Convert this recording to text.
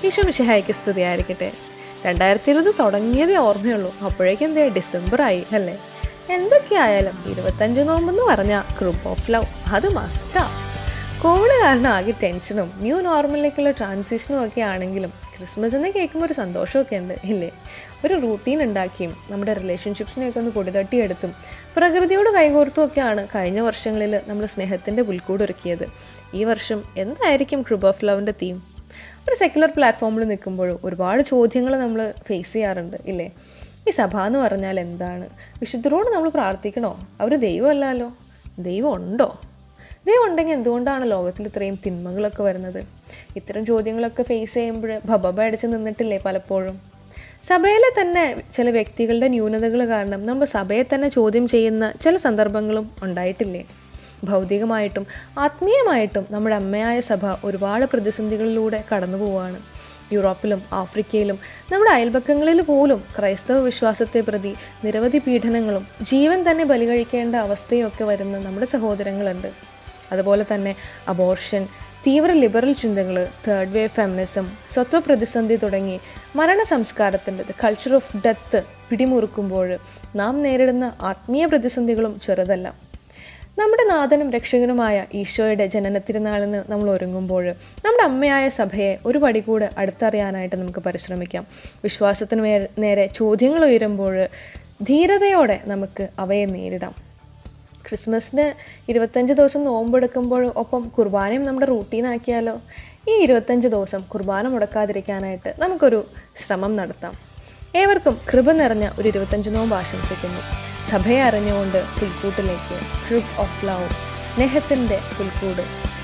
ഈശോ മിശിഹായ്ക്ക് സ്തുതിയായിരിക്കട്ടെ രണ്ടായിരത്തി ഇരുപത് തുടങ്ങിയതേ ഓർമ്മയുള്ളൂ അപ്പോഴേക്കും എന്തേ ഡിസംബർ ആയി അല്ലേ എന്തൊക്കെയായാലും ഇരുപത്തഞ്ച് നോമ്പെന്ന് പറഞ്ഞാൽ ഗ്രൂപ്പ് ഓഫ് ലവ് അത് മസ്റ്റാ കോവിഡ് കാരണം ആകെ ടെൻഷനും ന്യൂ നോർമലിലേക്കുള്ള ട്രാൻസിഷനും ഒക്കെ ആണെങ്കിലും ക്രിസ്മസ് എന്ന് കേൾക്കുമ്പോൾ ഒരു സന്തോഷമൊക്കെ ഉണ്ട് ഇല്ലേ ഒരു റൂട്ടീൻ ഉണ്ടാക്കിയും നമ്മുടെ റിലേഷൻഷിപ്സിനെയൊക്കെ ഒന്ന് പൊടിതട്ടിയെടുത്തും പ്രകൃതിയോട് കൈകോർത്തും ഒക്കെയാണ് കഴിഞ്ഞ വർഷങ്ങളിൽ നമ്മൾ സ്നേഹത്തിൻ്റെ പുൽക്കൂട് ഒരുക്കിയത് ഈ വർഷം എന്തായിരിക്കും ഗ്രൂപ്പ് ഓഫ് ലവിൻ്റെ തീം ഒരു സെക്കുലർ പ്ലാറ്റ്ഫോമിൽ നിൽക്കുമ്പോഴും ഒരുപാട് ചോദ്യങ്ങൾ നമ്മൾ ഫേസ് ചെയ്യാറുണ്ട് ഇല്ലേ ഈ സഭ എന്ന് പറഞ്ഞാൽ എന്താണ് വിശുദ്ധരോട് നമ്മൾ പ്രാർത്ഥിക്കണോ അവർ ദൈവമല്ലല്ലോ ദൈവം ഉണ്ടോ ദൈവം ഉണ്ടെങ്കിൽ എന്തുകൊണ്ടാണ് ലോകത്തിൽ ഇത്രയും തിന്മകളൊക്കെ വരുന്നത് ഇത്തരം ചോദ്യങ്ങളൊക്കെ ഫേസ് ചെയ്യുമ്പോൾ ഭബബ അടിച്ച് നിന്നിട്ടില്ലേ പലപ്പോഴും സഭയിലെ തന്നെ ചില വ്യക്തികളുടെ ന്യൂനതകൾ കാരണം നമ്മൾ സഭയെ തന്നെ ചോദ്യം ചെയ്യുന്ന ചില സന്ദർഭങ്ങളും ഉണ്ടായിട്ടില്ലേ ഭൗതികമായിട്ടും ആത്മീയമായിട്ടും നമ്മുടെ അമ്മയായ സഭ ഒരുപാട് പ്രതിസന്ധികളിലൂടെ കടന്നു പോവുകയാണ് യൂറോപ്പിലും ആഫ്രിക്കയിലും നമ്മുടെ അയൽപക്കങ്ങളിൽ പോലും ക്രൈസ്തവ വിശ്വാസത്തെ പ്രതി നിരവധി പീഡനങ്ങളും ജീവൻ തന്നെ ബലികഴിക്കേണ്ട അവസ്ഥയും ഒക്കെ വരുന്ന നമ്മുടെ സഹോദരങ്ങളുണ്ട് അതുപോലെ തന്നെ അബോർഷൻ തീവ്ര ലിബറൽ ചിന്തകൾ തേർഡ് വേവ് ഫെമിനിസം സ്വത്വ പ്രതിസന്ധി തുടങ്ങി മരണ സംസ്കാരത്തിൻ്റെ കൾച്ചർ ഓഫ് ഡെത്ത് പിടിമുറുക്കുമ്പോൾ നാം നേരിടുന്ന ആത്മീയ പ്രതിസന്ധികളും ചെറുതല്ല നമ്മുടെ നാഥനും രക്ഷകനുമായ ഈശോയുടെ ജനന തിരുനാളിന് നമ്മൾ ഒരുങ്ങുമ്പോൾ നമ്മുടെ അമ്മയായ സഭയെ ഒരു പടി കൂടെ അടുത്തറിയാനായിട്ട് നമുക്ക് പരിശ്രമിക്കാം വിശ്വാസത്തിന് മേ നേരെ ചോദ്യങ്ങൾ ഉയരുമ്പോൾ ധീരതയോടെ നമുക്ക് അവയെ നേരിടാം ക്രിസ്മസിന് ഇരുപത്തഞ്ച് ദിവസം നോമ്പെടുക്കുമ്പോൾ ഒപ്പം കുർബാനയും നമ്മുടെ റൂട്ടീനാക്കിയാലോ ഈ ഇരുപത്തഞ്ച് ദിവസം കുർബാന മുടക്കാതിരിക്കാനായിട്ട് നമുക്കൊരു ശ്രമം നടത്താം ഏവർക്കും കൃപ നിറഞ്ഞ ഒരു ഇരുപത്തഞ്ച് നോമ്പ് ആശംസിക്കുന്നു സഭയെ അറിഞ്ഞുകൊണ്ട് പുൽക്കൂട്ടിലേക്ക് ക്രിബ് ഓഫ് ലവ് സ്നേഹത്തിൻ്റെ പുൽക്കൂട്